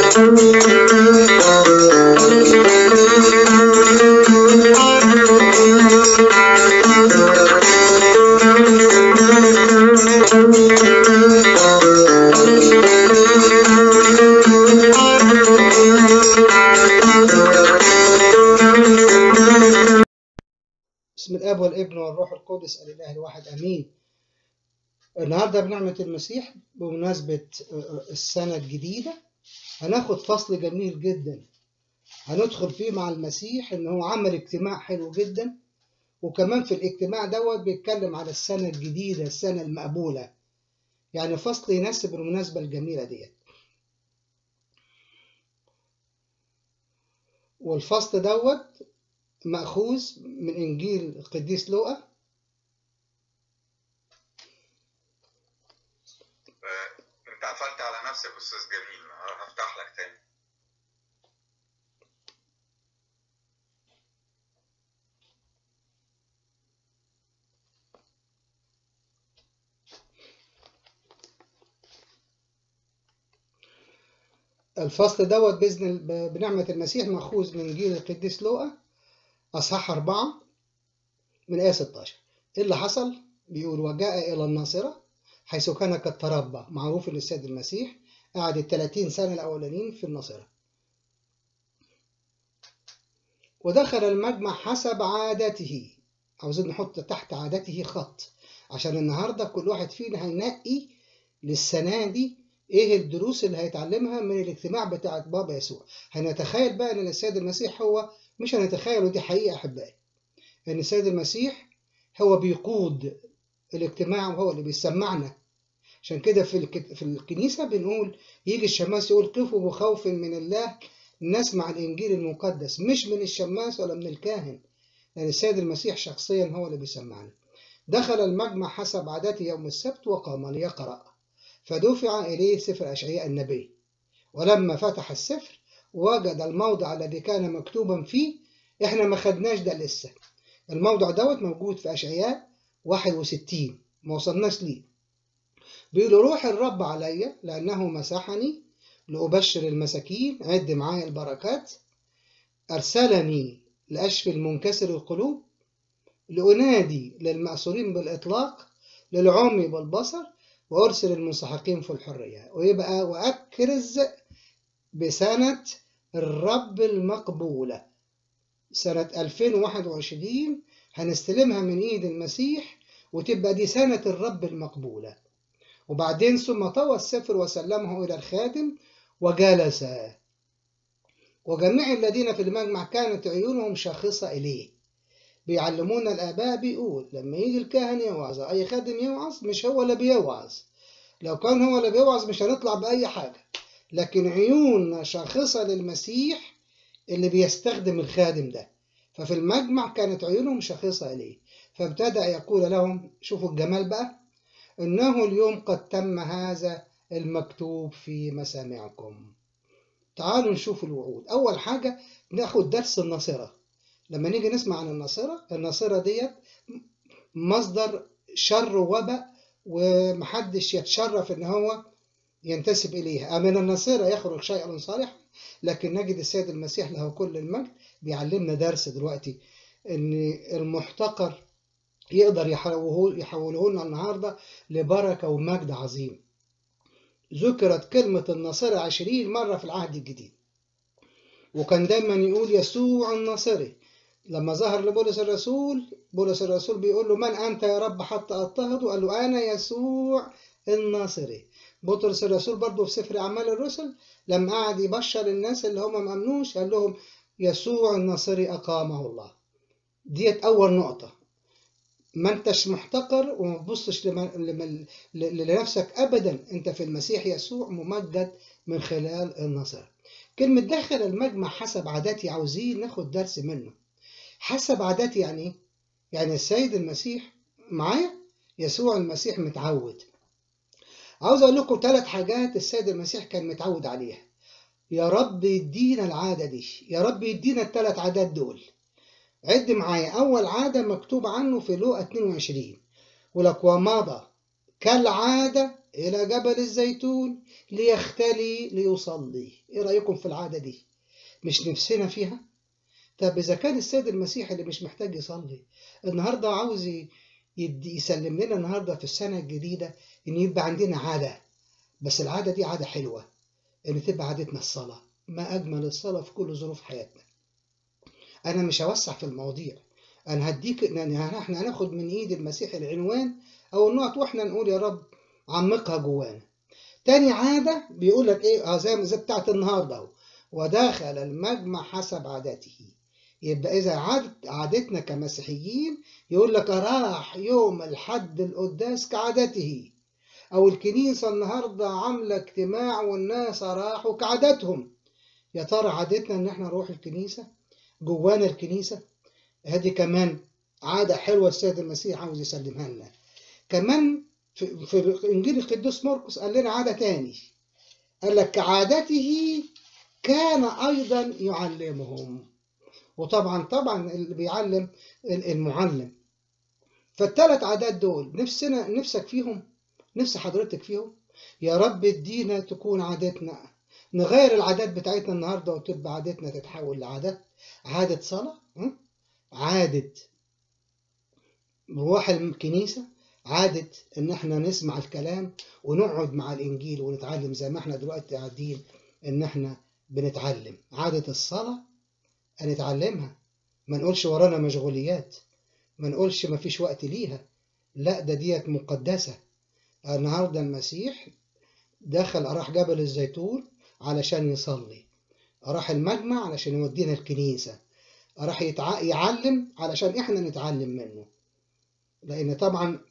بسم الاب والابن والروح القدس الاله الواحد امين النهارده بنعمه المسيح بمناسبه السنه الجديده هناخد فصل جميل جدا هندخل فيه مع المسيح ان هو عمل اجتماع حلو جدا وكمان في الاجتماع دوت بيتكلم على السنه الجديده السنه المقبوله يعني فصل يناسب المناسبه الجميله ديت والفصل دوت مأخوذ من إنجيل القديس لوقا انت قفلت على نفسك استاذ جميل هفتح لك تاني الفصل دوت بإذن بنعمة المسيح مأخوذ من إنجيل القديس لوقا أصحاح أربعة من آية 16 إيه اللي حصل؟ بيقول وجاء إلى الناصرة حيث كان قد تربى معروف إن السيد المسيح قعد ال 30 سنة الأولانيين في الناصرة ودخل المجمع حسب عادته عاوزين نحط تحت عادته خط عشان النهارده كل واحد فينا هينقي للسنة دي ايه الدروس اللي هيتعلمها من الاجتماع بتاع بابا يسوع هنتخيل بقى ان السيد المسيح هو مش هنتخيل ودي حقيقة أحبائي إن السيد المسيح هو بيقود الاجتماع وهو اللي بيسمعنا عشان كده في في الكنيسة بنقول يجي الشماس يقول قفوا بخوف من الله نسمع الإنجيل المقدس مش من الشماس ولا من الكاهن لأن السيد المسيح شخصيا هو اللي بيسمعنا دخل المجمع حسب عادته يوم السبت وقام ليقرأ فدفع إليه سفر أشعياء النبي ولما فتح السفر وجد الموضع الذي كان مكتوبا فيه احنا ما خدناش ده لسه الموضع دوت موجود في اشعياء 61 ما وصلناش ليه بيقول روح الرب عليا لانه مسحني لأبشر المساكين عد معايا البركات أرسلني لأشفي المنكسر القلوب لأنادي للمأسورين بالإطلاق للعمي بالبصر وأرسل المنسحقين في الحرية ويبقى وأكرز بسنة الرب المقبولة سنة 2021 هنستلمها من إيد المسيح وتبقى دي سنة الرب المقبولة وبعدين ثم طوى السفر وسلمه إلى الخادم وجلس وجميع الذين في المجمع كانت عيونهم شاخصة إليه بيعلمونا الآباء بيقول لما يجي الكاهن يوعظ أي خادم يوعظ مش هو اللي بيوعظ لو كان هو اللي بيوعظ مش هنطلع بأي حاجة لكن عيوننا شاخصة للمسيح اللي بيستخدم الخادم ده ففي المجمع كانت عيونهم شاخصة إليه فابتدأ يقول لهم شوفوا الجمال بقى إنه اليوم قد تم هذا المكتوب في مسامعكم تعالوا نشوف الوعود أول حاجة ناخد درس الناصرة لما نيجي نسمع عن الناصرة الناصرة ديت مصدر شر وباء ومحدش يتشرف إن هو ينتسب إليها من الناصرة يخرج شيء صالح لكن نجد السيد المسيح له كل المجد بيعلمنا درس دلوقتي إن المحتقر يقدر يحوله لنا النهاردة لبركة ومجد عظيم ذكرت كلمة الناصرة عشرين مرة في العهد الجديد وكان دايما يقول يسوع الناصري لما ظهر لبولس الرسول بولس الرسول بيقول له من أنت يا رب حتى أضطهده قال له أنا يسوع الناصري بطرس الرسول برضه في سفر أعمال الرسل لما قعد يبشر الناس اللي هم ما أمنوش قال لهم يسوع الناصري أقامه الله ديت أول نقطة ما انتش محتقر وما تبصش لنفسك أبدا أنت في المسيح يسوع ممجد من خلال النصر كلمة دخل المجمع حسب عاداتي عاوزين ناخد درس منه حسب عاداتي يعني ايه؟ يعني السيد المسيح معايا يسوع المسيح متعود عاوز اقول لكم ثلاث حاجات السيد المسيح كان متعود عليها يا رب يدينا العادة دي يا رب يدينا الثلاث عادات دول عد معايا أول عادة مكتوب عنه في لوقا 22 ولك ومضى كالعادة إلى جبل الزيتون ليختلي ليصلي إيه رأيكم في العادة دي مش نفسنا فيها طب إذا كان السيد المسيح اللي مش محتاج يصلي النهاردة عاوز يدي يسلم لنا النهاردة في السنة الجديدة إن يبقى عندنا عادة بس العادة دي عادة حلوة إن تبقى عادتنا الصلاة ما أجمل الصلاة في كل ظروف حياتنا أنا مش هوسع في المواضيع أنا هديك يعني إحنا هناخد من إيد المسيح العنوان أو النقط وإحنا نقول يا رب عمقها جوانا تاني عادة بيقول لك إيه زي زي بتاعت النهاردة أهو ودخل المجمع حسب عادته يبقى إذا عادت عادتنا كمسيحيين يقول لك راح يوم الحد القداس كعادته أو الكنيسة النهاردة عاملة اجتماع والناس راحوا كعادتهم يا ترى عادتنا إن إحنا نروح الكنيسة جوانا الكنيسة هذه كمان عادة حلوة السيد المسيح عاوز يسلمها لنا كمان في, في إنجيل القديس مرقس قال لنا عادة تاني قال لك كعادته كان أيضا يعلمهم وطبعا طبعا اللي بيعلم المعلم فالثلاث عادات دول نفسنا نفسك فيهم نفس حضرتك فيهم يا رب ادينا تكون عادتنا نغير العادات بتاعتنا النهارده وتبقى عادتنا تتحول لعادات عادة صلاة عادة نروح الكنيسة عادة إن إحنا نسمع الكلام ونقعد مع الإنجيل ونتعلم زي ما إحنا دلوقتي قاعدين إن إحنا بنتعلم عادة الصلاة هنتعلمها ما نقولش ورانا مشغوليات ما نقولش ما فيش وقت ليها لا ده ديت مقدسة النهاردة المسيح دخل راح جبل الزيتون علشان يصلي راح المجمع علشان يودينا الكنيسة راح يتع... يعلم علشان احنا نتعلم منه لان طبعا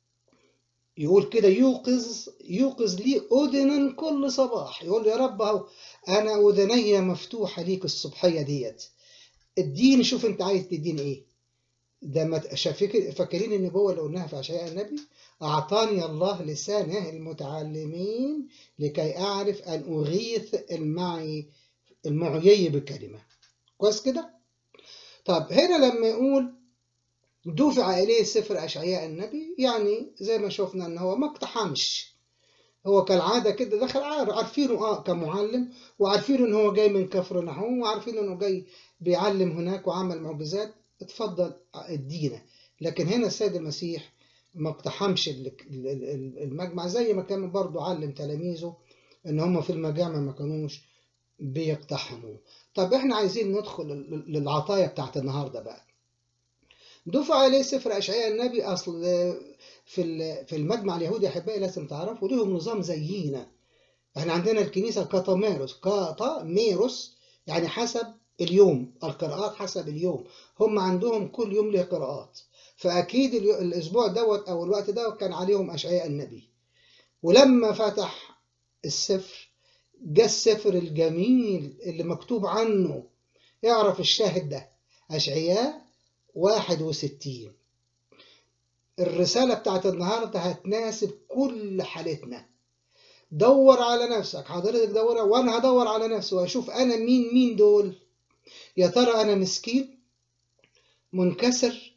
يقول كده يوقظ يوقظ لي أذنا كل صباح يقول يا رب اهو انا اذني مفتوحة ليك الصبحية ديت اديني شوف انت عايز تديني ايه ده ما فاكرين النبوة اللي قلناها في أشعياء النبي أعطاني الله لسانه المتعلمين لكي أعرف أن أغيث المعي المعيي بكلمة كويس كده؟ طب هنا لما يقول دفع إليه سفر أشعياء النبي يعني زي ما شفنا إن هو ما اقتحمش هو كالعادة كده دخل عارفينه اه كمعلم وعارفين إن هو جاي من كفر نحوم وعارفين إنه جاي بيعلم هناك وعمل معجزات اتفضل ادينا لكن هنا السيد المسيح ما اقتحمش المجمع زي ما كان برضه علم تلاميذه ان هم في المجامع ما كانوش بيقتحموا طب احنا عايزين ندخل للعطايا بتاعت النهارده بقى دفع عليه سفر اشعياء النبي اصل في في المجمع اليهودي يا احبائي لازم تعرفوا ليهم نظام زينا احنا عندنا الكنيسه كاتاميروس كاتاميروس يعني حسب اليوم القراءات حسب اليوم هم عندهم كل يوم له قراءات فأكيد الأسبوع دوت أو الوقت دوت كان عليهم أشعياء النبي ولما فتح السفر جاء السفر الجميل اللي مكتوب عنه يعرف الشاهد ده أشعياء واحد وستين الرسالة بتاعت النهاردة هتناسب كل حالتنا دور على نفسك حضرتك دور وانا هدور على نفسي واشوف انا مين مين دول يا ترى أنا مسكين منكسر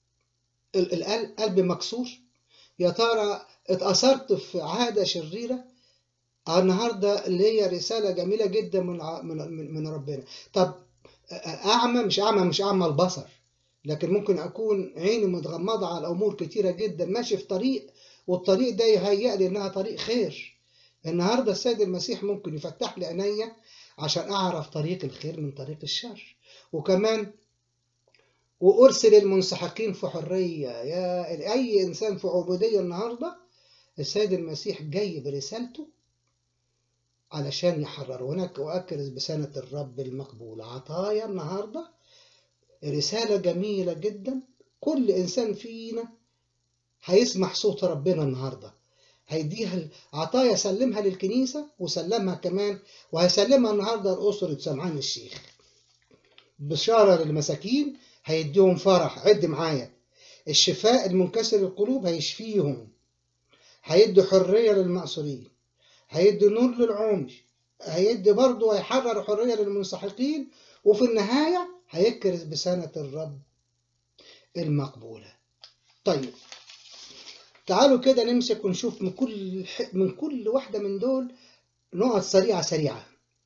القلب مكسور يا ترى اتأثرت في عادة شريرة النهاردة اللي هي رسالة جميلة جدا من من من ربنا طب أعمى مش أعمى مش أعمى البصر لكن ممكن أكون عيني متغمضة على أمور كتيرة جدا ماشي في طريق والطريق ده يهيأ لي إنها طريق خير النهاردة السيد المسيح ممكن يفتح لي عينيا عشان أعرف طريق الخير من طريق الشر وكمان وأرسل المنسحقين في حرية يا أي إنسان في عبودية النهاردة السيد المسيح جاي برسالته علشان يحرر هناك وأكرز بسنة الرب المقبولة عطايا النهاردة رسالة جميلة جدا كل إنسان فينا هيسمع صوت ربنا النهارده هيديها عطايا سلمها للكنيسة وسلمها كمان وهيسلمها النهاردة لأسرة سمعان الشيخ بشارة للمساكين هيديهم فرح عد معايا الشفاء المنكسر القلوب هيشفيهم هيدي حرية للمأسورين هيدي نور للعمي هيدي برضه هيحرر حرية للمنسحقين وفي النهاية هيكرز بسنة الرب المقبولة طيب تعالوا كده نمسك ونشوف من كل ح- من كل واحدة من دول نقط سريعة سريعة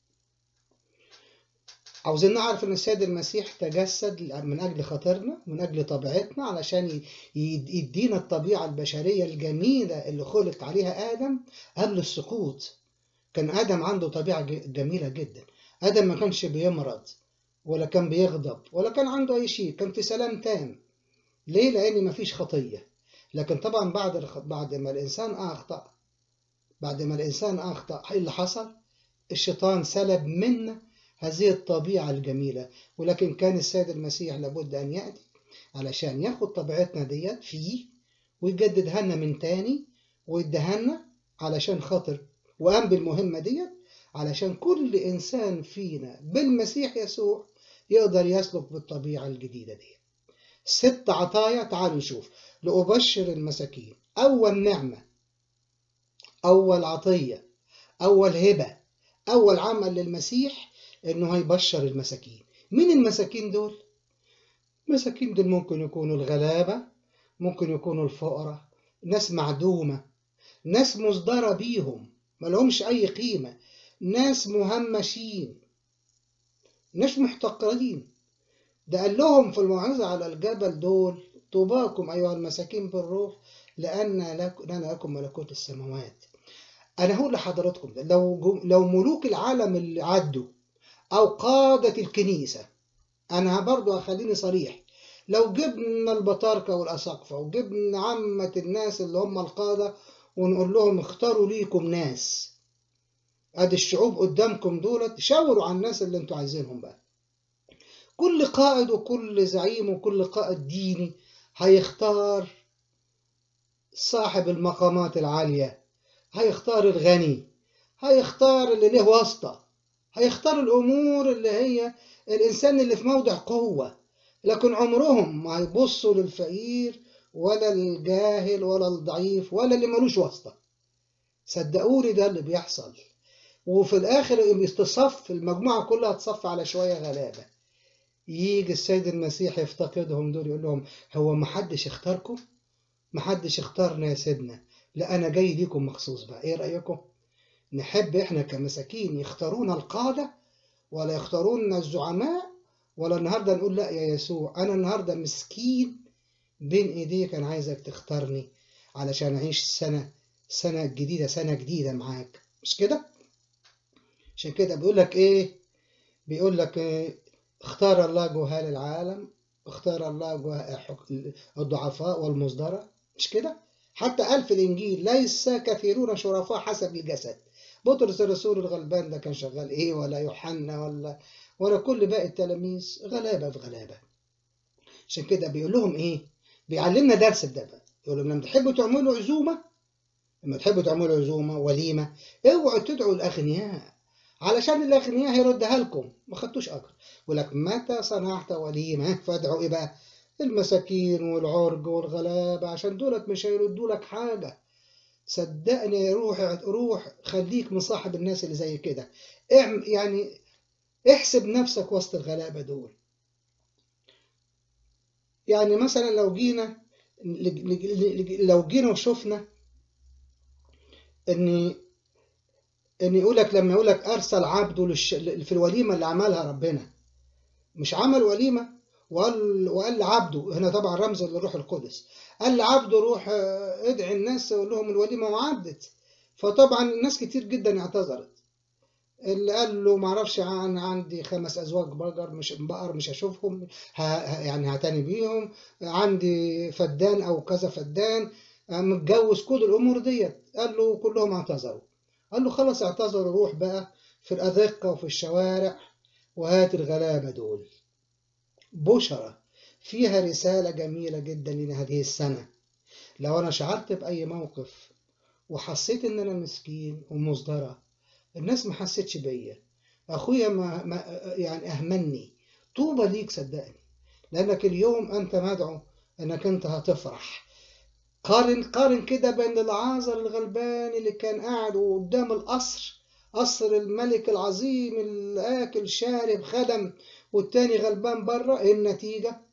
عاوزين نعرف ان السيد المسيح تجسد من اجل خاطرنا من اجل طبيعتنا علشان ي- ي- يدينا الطبيعة البشرية الجميلة اللي خلق عليها آدم قبل السقوط كان آدم عنده طبيعة ج- جميلة جدا آدم ما كانش بيمرض ولا كان بيغضب ولا كان عنده أي شيء كان في سلام تام ليه؟ لأن مفيش خطية لكن طبعا بعد الخ... بعد ما الإنسان أخطأ بعد ما الإنسان أخطأ إيه اللي حصل؟ الشيطان سلب منا هذه الطبيعة الجميلة ولكن كان السيد المسيح لابد أن يأتي علشان ياخد طبيعتنا ديت فيه ويجددها لنا من تاني ويديها لنا علشان خاطر وقام بالمهمة ديت علشان كل إنسان فينا بالمسيح يسوع يقدر يسلك بالطبيعة الجديدة دي ست عطايا تعالوا نشوف لأبشر المساكين أول نعمة أول عطية أول هبة أول عمل للمسيح إنه هيبشر المساكين مين المساكين دول؟ المساكين دول ممكن يكونوا الغلابة ممكن يكونوا الفقراء ناس معدومة ناس مصدرة بيهم ملهمش أي قيمة ناس مهمشين ناس محتقرين ده قال لهم في الموعظة على الجبل دول طوباكم أيها المساكين بالروح لأن لك لنا لكم ملكوت السماوات أنا هقول لحضراتكم ده لو جو- لو ملوك العالم اللي عدوا أو قادة الكنيسة أنا برضو هخليني صريح لو جبنا البطاركة والأساقفة وجبنا عامة الناس اللي هم القادة ونقول لهم اختاروا ليكم ناس ادي الشعوب قدامكم دولت شاوروا على الناس اللي انتوا عايزينهم بقى كل قائد وكل زعيم وكل قائد ديني هيختار صاحب المقامات العالية هيختار الغني هيختار اللي له واسطة هيختار الأمور اللي هي الإنسان اللي في موضع قوة لكن عمرهم ما هيبصوا للفقير ولا الجاهل ولا الضعيف ولا اللي ملوش واسطة صدقوني ده اللي بيحصل وفي الآخر تصف المجموعة كلها تصف على شوية غلابة يجي السيد المسيح يفتقدهم دول يقول لهم هو محدش اختاركم محدش اختارنا يا سيدنا لا أنا جاي ليكم مخصوص بقى إيه رأيكم نحب إحنا كمساكين يختارونا القادة ولا يختارونا الزعماء ولا النهاردة نقول لا يا يسوع أنا النهاردة مسكين بين إيديك أنا عايزك تختارني علشان أعيش سنة سنة جديدة سنة جديدة معاك مش كده؟ عشان كده بيقول لك إيه؟ بيقول لك إيه؟ اختار الله جهال العالم اختار الله جه- حك- الضعفاء والمصدرة مش كده؟ حتى قال في الإنجيل ليس كثيرون شرفاء حسب الجسد بطرس الرسول الغلبان ده كان شغال إيه ولا يوحنا ولا ولا كل باقي التلاميذ غلابة في غلابة عشان كده بيقول لهم إيه؟ بيعلمنا درس ده بقى يقول لهم لما تحبوا تعملوا عزومة لما تحبوا تعملوا عزومة وليمة اوعوا تدعوا الأغنياء علشان الأغنياء هيردها لكم ما خدتوش أجر يقول لك متى صنعت وليمة فادعوا إيه بقى المساكين والعرج والغلابة عشان دولت مش هيردوا لك حاجة صدقني روح روح خليك مصاحب الناس اللي زي كده اعم يعني احسب نفسك وسط الغلابة دول يعني مثلا لو جينا لو جينا وشفنا ان ان يقول لك لما يقول لك ارسل عبده للش... في الوليمه اللي عملها ربنا مش عمل وليمه وقال وقال لعبده هنا طبعا رمز للروح القدس قال لعبده روح آه، ادعي الناس وقول لهم الوليمه وعدت فطبعا الناس كتير جدا اعتذرت اللي قال له معرفش عن عندي خمس ازواج بقر مش بقر مش هشوفهم ه... ه- يعني هعتني بيهم عندي فدان او كذا فدان آه، متجوز كل الامور ديت قال له كلهم اعتذروا قال له خلاص اعتذروا روح بقى في الأذقة وفي الشوارع وهات الغلابة دول بشرة فيها رسالة جميلة جدا لنا هذه السنة لو أنا شعرت بأي موقف وحسيت إن أنا مسكين ومصدرة الناس ما حسيتش بيا أخويا ما, ما يعني أهمني طوبى ليك صدقني لأنك اليوم أنت مدعو أنك أنت هتفرح قارن قارن كده بين العازر الغلبان اللي كان قاعد قدام القصر قصر الملك العظيم الآكل شارب خدم والتاني غلبان بره ايه النتيجة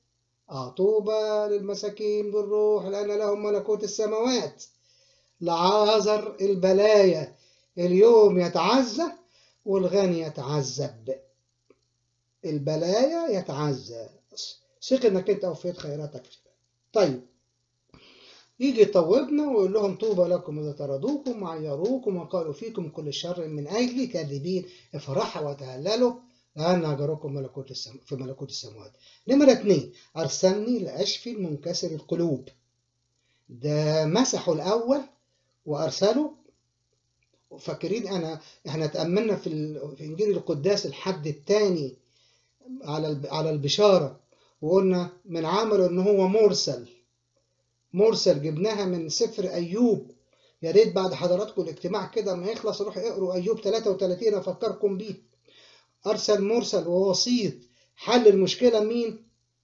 آه طوبى للمساكين بالروح لأن لهم ملكوت السماوات لعازر البلايا اليوم يتعزى والغني يتعذب البلايا يتعزى ثق انك انت اوفيت خيراتك طيب يجي يطوبنا ويقول لهم طوبى لكم اذا طردوكم وعيروكم وقالوا فيكم كل شر من اجلي كاذبين افرحوا وتهللوا لان اجركم ملكوت السم... في ملكوت السماوات نمرة اتنين ارسلني لاشفي المنكسر القلوب ده مسحوا الاول وارسلوا فاكرين انا احنا تاملنا في, ال... في انجيل القداس الحد الثاني على على البشاره وقلنا من عمله ان هو مرسل مرسل جبناها من سفر ايوب يا ريت بعد حضراتكم الاجتماع كده ما يخلص روحوا اقروا ايوب 33 افكركم بيه ارسل مرسل ووسيط حل المشكله مين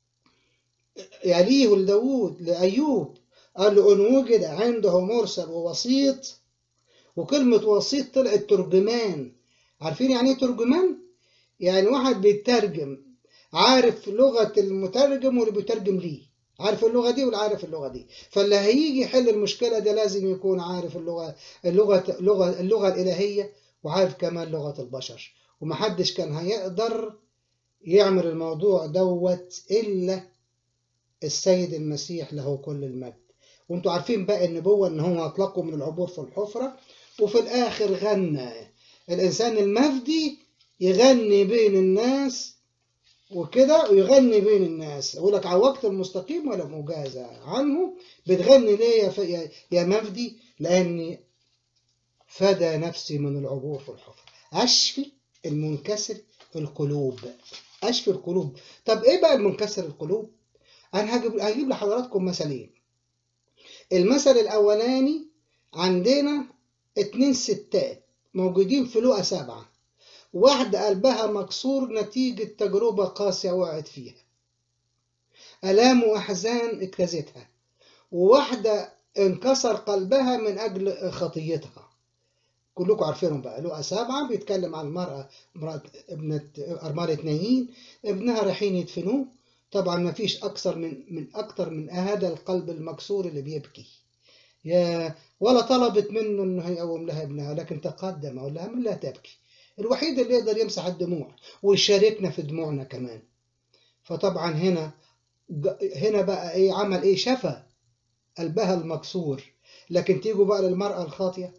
يليه لداوود لايوب قال له ان وجد عنده مرسل ووسيط وكلمه وسيط طلعت ترجمان عارفين يعني ايه ترجمان يعني واحد بيترجم عارف لغه المترجم واللي بيترجم ليه عارف اللغه دي واللي عارف اللغه دي فاللي هيجي يحل المشكله ده لازم يكون عارف اللغه اللغه اللغه, اللغة الالهيه وعارف كمان لغه البشر ومحدش كان هيقدر يعمل الموضوع دوت الا السيد المسيح له كل المجد وانتوا عارفين بقى النبوه ان هو اطلقه من العبور في الحفره وفي الاخر غنى الانسان المفدي يغني بين الناس وكده ويغني بين الناس يقول لك عوجت المستقيم ولا مجازى عنه بتغني ليه يا, ف... يا مفدي لاني فدى نفسي من العبور في الحفرة اشفي المنكسر القلوب اشفي القلوب طب ايه بقى المنكسر القلوب انا هجيب هجيب لحضراتكم مثلين المثل الاولاني عندنا اتنين ستات موجودين في لقا سبعه واحدة قلبها مكسور نتيجة تجربة قاسية وقعت فيها ألام وأحزان اجتازتها وواحدة انكسر قلبها من أجل خطيتها كلكم عارفينهم بقى لقى سبعة بيتكلم عن المرأة مرأة ابنة أرملة نايين ابنها رايحين يدفنوه طبعا ما فيش أكثر من من أكثر من هذا القلب المكسور اللي بيبكي يا ولا طلبت منه إنه يقوم لها ابنها لكن تقدم وقال لها من لا تبكي الوحيد اللي يقدر يمسح الدموع ويشاركنا في دموعنا كمان فطبعا هنا هنا بقى ايه عمل ايه شفى قلبها المكسور لكن تيجوا بقى للمرأة الخاطية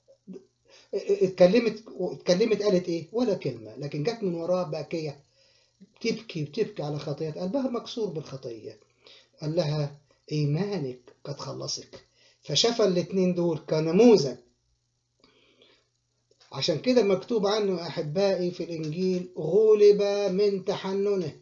اتكلمت اتكلمت قالت ايه ولا كلمة لكن جت من وراها باكية تبكي وتبكي على خطيئة قلبها مكسور بالخطية قال لها ايمانك قد خلصك فشفى الاتنين دول كنموذج عشان كده مكتوب عنه أحبائي في الإنجيل غلب من تحننه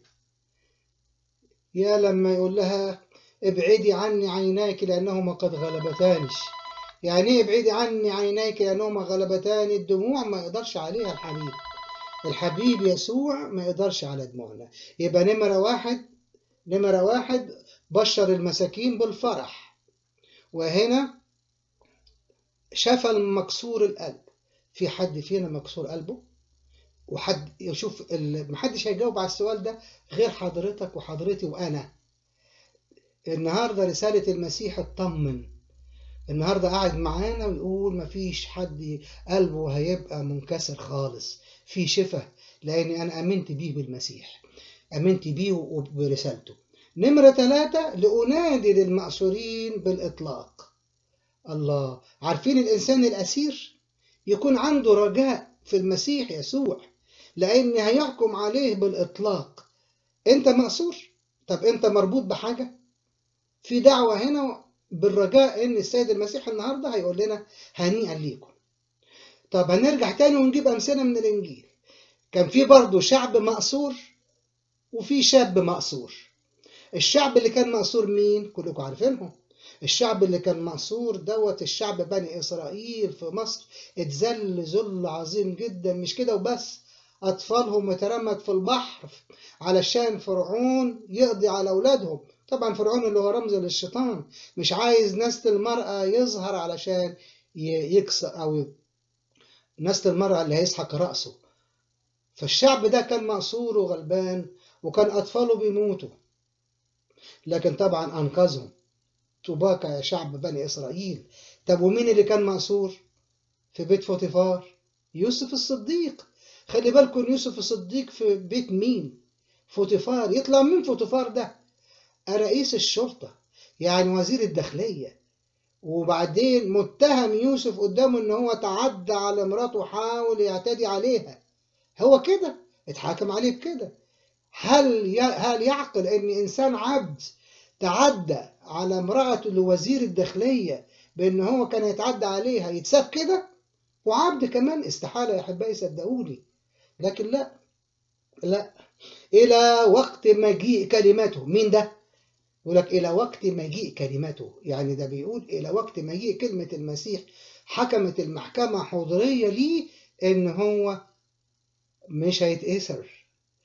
يا لما يقول لها ابعدي عني عينيك لأنهما قد غلبتانش يعني ايه ابعدي عني عينيك لأنهما غلبتان الدموع ما يقدرش عليها الحبيب الحبيب يسوع ما يقدرش على دموعنا يبقى نمرة واحد نمرة واحد بشر المساكين بالفرح وهنا شفى المكسور القلب في حد فينا مكسور قلبه وحد يشوف محدش هيجاوب على السؤال ده غير حضرتك وحضرتي وانا النهارده رساله المسيح اطمن النهارده قاعد معانا ويقول مفيش حد قلبه هيبقى منكسر خالص في شفاء لاني انا امنت بيه بالمسيح امنت بيه وبرسالته نمرة ثلاثة لأنادي للمأسورين بالإطلاق الله عارفين الإنسان الأسير يكون عنده رجاء في المسيح يسوع لأن هيحكم عليه بالإطلاق أنت مأسور طب أنت مربوط بحاجة في دعوة هنا بالرجاء إن السيد المسيح النهاردة هيقول لنا هنيئا ليكم طب هنرجع تاني ونجيب أمثلة من الإنجيل كان في برضه شعب مأسور وفي شاب مأسور الشعب اللي كان مأسور مين؟ كلكم عارفينهم الشعب اللي كان مأسور دوت الشعب بني إسرائيل في مصر اتذل ذل عظيم جدا مش كده وبس أطفالهم اترمت في البحر علشان فرعون يقضي على أولادهم طبعا فرعون اللي هو رمز للشيطان مش عايز نسل المرأة يظهر علشان يكسر أو نسل المرأة اللي هيسحق رأسه فالشعب ده كان مأسور وغلبان وكان أطفاله بيموتوا لكن طبعا أنقذهم طوباك يا شعب بني إسرائيل طب ومين اللي كان مأسور في بيت فوتيفار يوسف الصديق خلي بالكم يوسف الصديق في بيت مين فوتيفار يطلع مين فوتيفار ده رئيس الشرطة يعني وزير الداخلية وبعدين متهم يوسف قدامه ان هو تعدى على مراته وحاول يعتدي عليها هو كده اتحاكم عليه بكده هل هل يعقل ان انسان عبد تعدى على امرأة لوزير الداخلية بان هو كان يتعدى عليها يتساب كده وعبد كمان استحالة يا احبائي صدقوني لكن لا لا الى وقت مجيء كلمته مين ده يقول لك إلى وقت مجيء كلمته يعني ده بيقول إلى وقت مجيء كلمة المسيح حكمت المحكمة حضورية ليه إن هو مش هيتأثر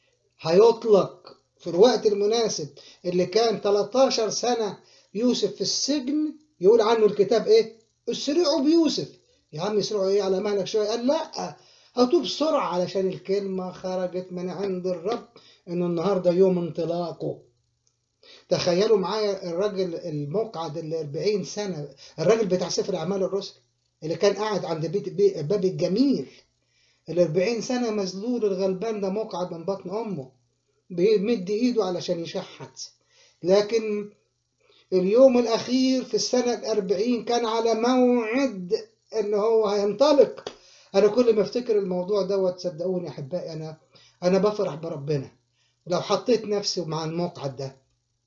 هيطلق في الوقت المناسب اللي كان 13 سنة يوسف في السجن يقول عنه الكتاب إيه؟ اسرعوا بيوسف يا عم اسرعوا إيه على مهلك شوية قال لأ هاتوه بسرعة علشان الكلمة خرجت من عند الرب إنه النهاردة يوم انطلاقه تخيلوا معايا الراجل المقعد اللي 40 سنة الراجل بتاع سفر أعمال الرسل اللي كان قاعد عند بيت بي باب الجميل ال 40 سنة مذلول الغلبان ده مقعد من بطن أمه بيمد إيده علشان يشحت لكن اليوم الأخير في السنة الأربعين كان على موعد إن هو هينطلق أنا كل ما أفتكر الموضوع دوت صدقوني يا أحبائي أنا أنا بفرح بربنا لو حطيت نفسي مع الموقعد ده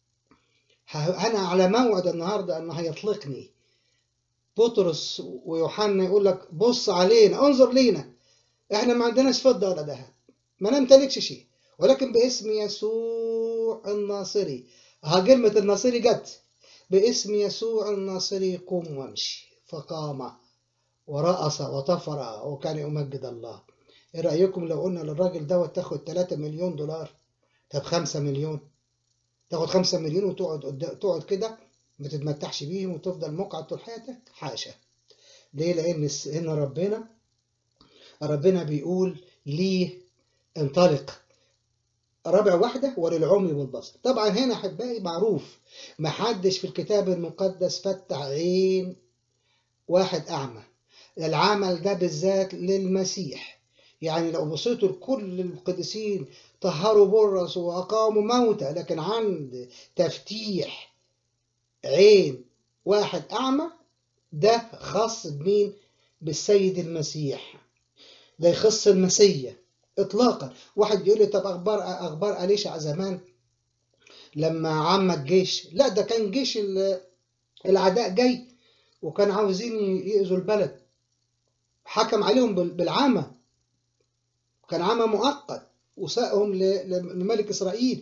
أنا على موعد النهاردة أنه هيطلقني بطرس ويوحنا يقول لك بص علينا انظر لينا احنا ما عندناش فضة ولا ذهب ما نمتلكش شيء ولكن باسم يسوع الناصري ها كلمة الناصري جت باسم يسوع الناصري قم وامشي فقام ورأس وطفر وكان يمجد الله ايه رأيكم لو قلنا للراجل دوت تاخد 3 مليون دولار طب 5 مليون تاخد 5 مليون وتقعد قدام تقعد كده ما تتمتعش بيهم وتفضل مقعد طول حياتك حاشا ليه لان هنا ربنا ربنا بيقول ليه انطلق رابع واحدة وللعمي والبصر طبعا هنا أحبائي معروف محدش في الكتاب المقدس فتح عين واحد أعمى العمل ده بالذات للمسيح يعني لو بصيتوا لكل القديسين طهروا برص وأقاموا موتى لكن عند تفتيح عين واحد أعمى ده خاص بمين؟ بالسيد المسيح ده يخص المسيح إطلاقا واحد يقول لي طب أخبار أخبار أليشع زمان لما عم الجيش لا ده كان جيش الأعداء جاي وكان عاوزين يأذوا البلد حكم عليهم بالعامة كان عامة مؤقت وساقهم لملك إسرائيل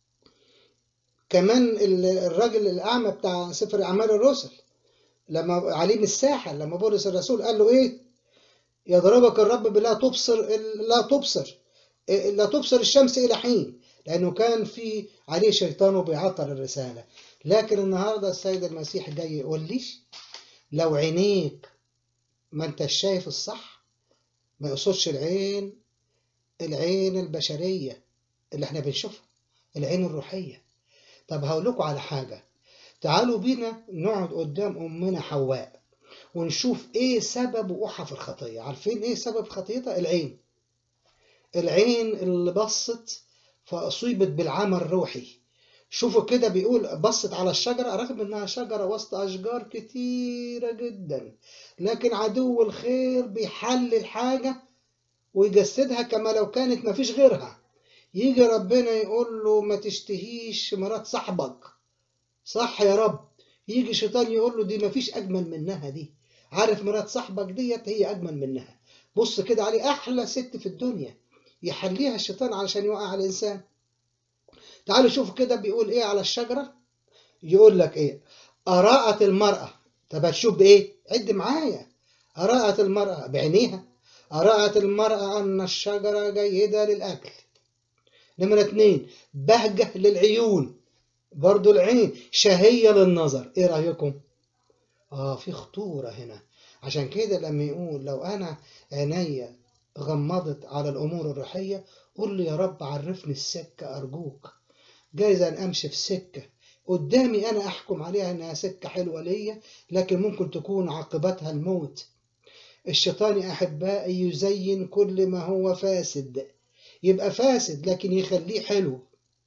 كمان الراجل الأعمى بتاع سفر أعمال الرسل لما عليم الساحل لما بولس الرسول قال له إيه يضربك الرب بلا تبصر لا تبصر لا تبصر الشمس إلى حين لأنه كان في عليه شيطان وبيعطل الرسالة لكن النهاردة السيد المسيح جاي يقول ليش لو عينيك ما انت شايف الصح ما يقصدش العين العين البشرية اللي احنا بنشوفها العين الروحية طب هقول لكم على حاجة تعالوا بينا نقعد قدام أمنا حواء ونشوف ايه سبب وقوعها في الخطية عارفين ايه سبب خطيتها العين العين اللي بصت فأصيبت بالعمى الروحي شوفوا كده بيقول بصت على الشجرة رغم انها شجرة وسط أشجار كتيرة جدا لكن عدو الخير بيحلل حاجة ويجسدها كما لو كانت مفيش غيرها يجي ربنا يقول له ما تشتهيش مرات صاحبك صح يا رب يجي شيطان يقول له دي مفيش أجمل منها دي عارف مرات صاحبك ديت هي أجمل منها بص كده عليه أحلى ست في الدنيا يحليها الشيطان علشان يوقع الإنسان تعالوا شوفوا كده بيقول إيه على الشجرة يقول لك إيه أراءت المرأة طب هتشوف بإيه عد معايا أراءت المرأة بعينيها أرأت المرأة أن الشجرة جيدة للأكل نمرة اتنين بهجة للعيون برضو العين شهية للنظر ايه رأيكم اه في خطورة هنا عشان كده لما يقول لو انا عينيا غمضت على الامور الروحية قول لي يا رب عرفني السكة ارجوك جايز ان امشي في سكة قدامي أنا أحكم عليها إنها سكة حلوة ليا لكن ممكن تكون عاقبتها الموت الشيطان يا أحبائي يزين كل ما هو فاسد يبقى فاسد لكن يخليه حلو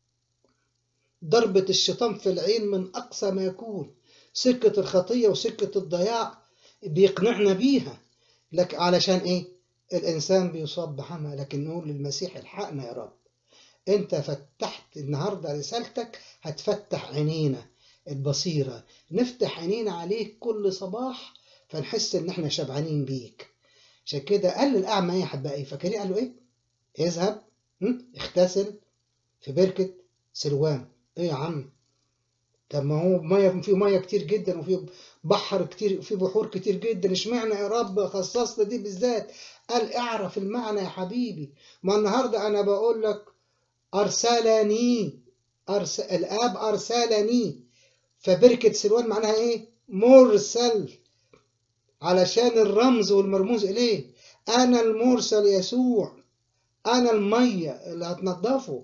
ضربة الشيطان في العين من أقصى ما يكون سكة الخطية وسكة الضياع بيقنعنا بيها لك علشان إيه الإنسان بيصاب بحمى لكن نقول للمسيح الحقنا يا رب أنت فتحت النهاردة رسالتك هتفتح عينينا البصيرة نفتح عينينا عليك كل صباح فنحس إن إحنا شبعانين بيك عشان كده قال للأعمى إيه يا حبائي فاكرين قال له إيه؟ اذهب اغتسل في بركة سلوان إيه يا عم؟ طب ما هو ميه في ميه كتير جدا وفي بحر كتير وفي بحور كتير جدا اشمعنى يا رب خصصت دي بالذات قال اعرف المعنى يا حبيبي ما النهارده انا بقول لك ارسلني أرس... الاب ارسلني فبركه سلوان معناها ايه مرسل علشان الرمز والمرموز اليه انا المرسل يسوع انا الميه اللي هتنضفه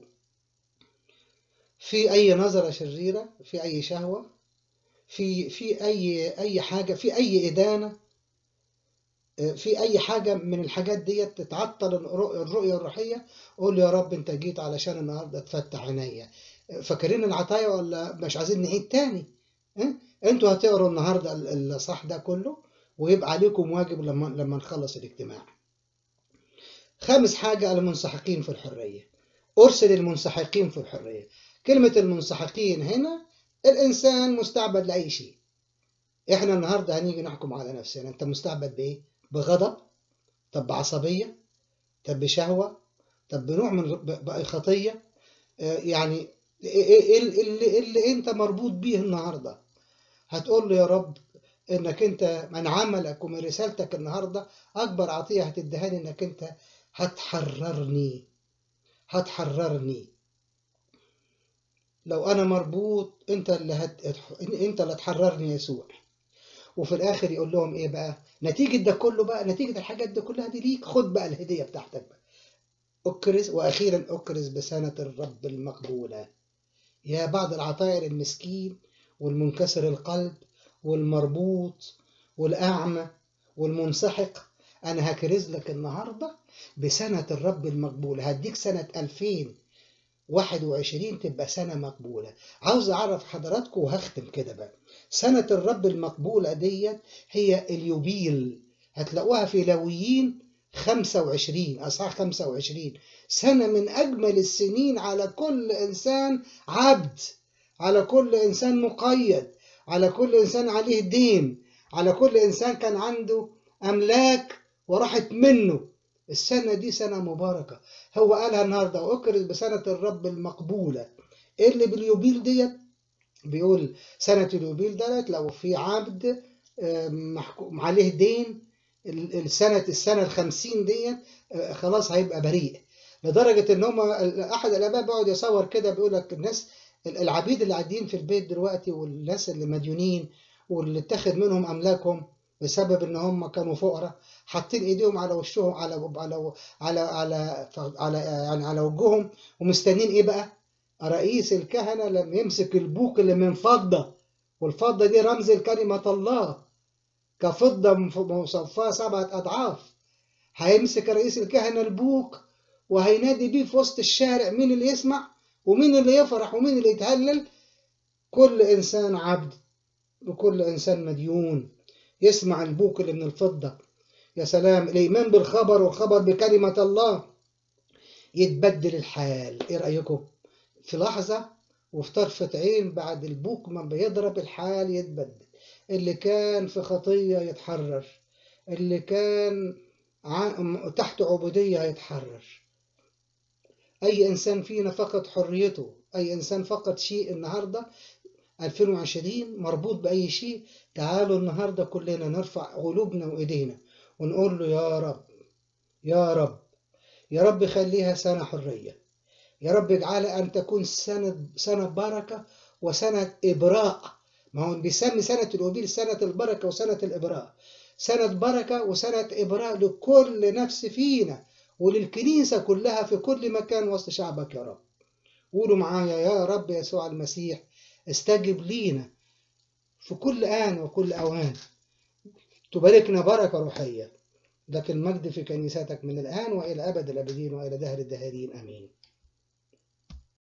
في أي نظرة شريرة في أي شهوة في في أي أي حاجة في أي إدانة في أي حاجة من الحاجات ديت تتعطل الرؤية الروحية قول يا رب أنت جيت علشان النهاردة تفتح عينيا فاكرين العطايا ولا مش عايزين نعيد تاني أنتوا هتقروا النهاردة الصح ده كله ويبقى عليكم واجب لما لما نخلص الاجتماع خامس حاجة المنسحقين في الحرية أرسل المنسحقين في الحرية كلمة المنسحقين هنا الإنسان مستعبد لأي شيء إحنا النهاردة هنيجي نحكم على نفسنا أنت مستعبد بإيه؟ بغضب طب بعصبية طب بشهوة طب بنوع من بأي خطية يعني إيه اللي, اللي أنت مربوط بيه النهاردة هتقول له يا رب إنك أنت من عملك ومن رسالتك النهاردة أكبر عطية هتديها لي إنك أنت هتحررني هتحررني لو انا مربوط انت اللي هت... انت اللي هتحررني يسوع وفي الاخر يقول لهم ايه بقى نتيجه ده كله بقى نتيجه الحاجات دي كلها دي ليك خد بقى الهديه بتاعتك بقى اكرز واخيرا اكرز بسنه الرب المقبوله يا بعض العطايا للمسكين والمنكسر القلب والمربوط والاعمى والمنسحق انا هكرز لك النهارده بسنه الرب المقبوله هديك سنه 2000 21 تبقى سنة مقبولة عاوز أعرف حضراتكم وهختم كده بقى سنة الرب المقبولة ديت هي اليوبيل هتلاقوها في لويين 25 أصحاح 25 سنة من أجمل السنين على كل إنسان عبد على كل إنسان مقيد على كل إنسان عليه دين على كل إنسان كان عنده أملاك وراحت منه السنة دي سنة مباركة هو قالها النهاردة وأكرز بسنة الرب المقبولة اللي باليوبيل ديت بيقول سنة اليوبيل ديت لو في عبد محكوم عليه دين السنة السنة الخمسين ديت خلاص هيبقى بريء لدرجة إن هما أحد الآباء بيقعد يصور كده بيقول لك الناس العبيد اللي قاعدين في البيت دلوقتي والناس اللي مديونين واللي اتخذ منهم أملاكهم بسبب ان هم كانوا فقراء حاطين ايديهم على وشهم على على على على على يعني على وجههم ومستنين ايه بقى؟ رئيس الكهنه لما يمسك البوق اللي من فضه والفضه دي رمز لكلمه الله كفضه مصفاه سبعه اضعاف هيمسك رئيس الكهنه البوق وهينادي بيه في وسط الشارع مين اللي يسمع ومين اللي يفرح ومين اللي يتهلل كل انسان عبد وكل انسان مديون يسمع البوق اللي من الفضة يا سلام الإيمان بالخبر والخبر بكلمة الله يتبدل الحال إيه رأيكم في لحظة وفي طرفة عين بعد البوق ما بيضرب الحال يتبدل اللي كان في خطية يتحرر اللي كان تحت عبودية يتحرر أي إنسان فينا فقد حريته أي إنسان فقد شيء النهاردة 2020 مربوط بأي شيء تعالوا النهاردة كلنا نرفع قلوبنا وإيدينا ونقول له يا رب يا رب يا رب خليها سنة حرية يا رب اجعلها أن تكون سنة سنة بركة وسنة إبراء ما هو بيسمي سنة اليوبيل سنة البركة وسنة الإبراء سنة بركة وسنة إبراء لكل نفس فينا وللكنيسة كلها في كل مكان وسط شعبك يا رب قولوا معايا يا رب يسوع المسيح استجب لينا في كل آن وكل أوان تباركنا بركة روحية لك المجد في كنيستك من الآن وإلى أبد الأبدين وإلى دهر الدهرين آمين